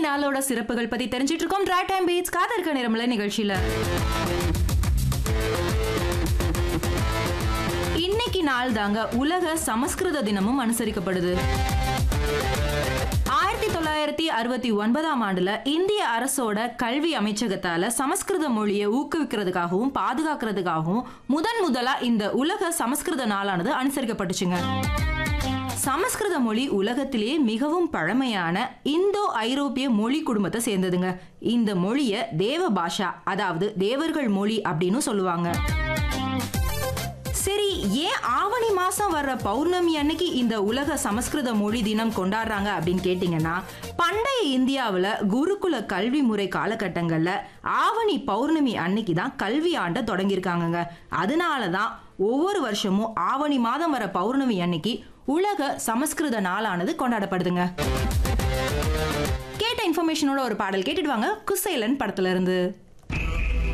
நாளோட சிறப்புகள் பத்தி தெரிஞ்சிட்டு இருக்கோம் டிரா டைம் பீட்ஸ் காதற்க நிறமல நிகழ்ச்சியில இன்னைக்கு நாள் தாங்க உலக சமஸ்கிருத தினமும் அனுசரிக்கப்படுது ஆயிரத்தி தொள்ளாயிரத்தி அறுபத்தி ஒன்பதாம் ஆண்டுல இந்திய அரசோட கல்வி அமைச்சகத்தால சமஸ்கிருத மொழியை ஊக்குவிக்கிறதுக்காகவும் பாதுகாக்கிறதுக்காகவும் முதன் முதலா இந்த உலக சமஸ்கிருத நாளானது அனுசரிக்கப்பட்டுச்சுங்க சமஸ்கிருத மொழி உலகத்திலேயே மிகவும் பழமையான இந்தோ ஐரோப்பிய மொழி குடும்பத்தை சேர்ந்ததுங்க இந்த மொழிய தேவ பாஷா அதாவது தேவர்கள் மொழி அப்படின்னு சொல்லுவாங்க சரி ஏன் ஆவணி மாசம் வர்ற பௌர்ணமி அன்னைக்கு இந்த உலக சமஸ்கிருத மொழி தினம் கொண்டாடுறாங்க அப்படின்னு கேட்டிங்கன்னா பண்டைய இந்தியாவில் குருகுல கல்வி முறை காலகட்டங்களில் ஆவணி பௌர்ணமி அன்னைக்கு தான் கல்வி ஆண்டை தொடங்கியிருக்காங்கங்க அதனால தான் ஒவ்வொரு வருஷமும் ஆவணி மாதம் வர பௌர்ணமி அன்னைக்கு உலக சமஸ்கிருத நாளானது கொண்டாடப்படுதுங்க கேட்ட இன்ஃபர்மேஷனோட ஒரு பாடல் கேட்டுட்டு வாங்க குசைலன் படத்துல இருந்து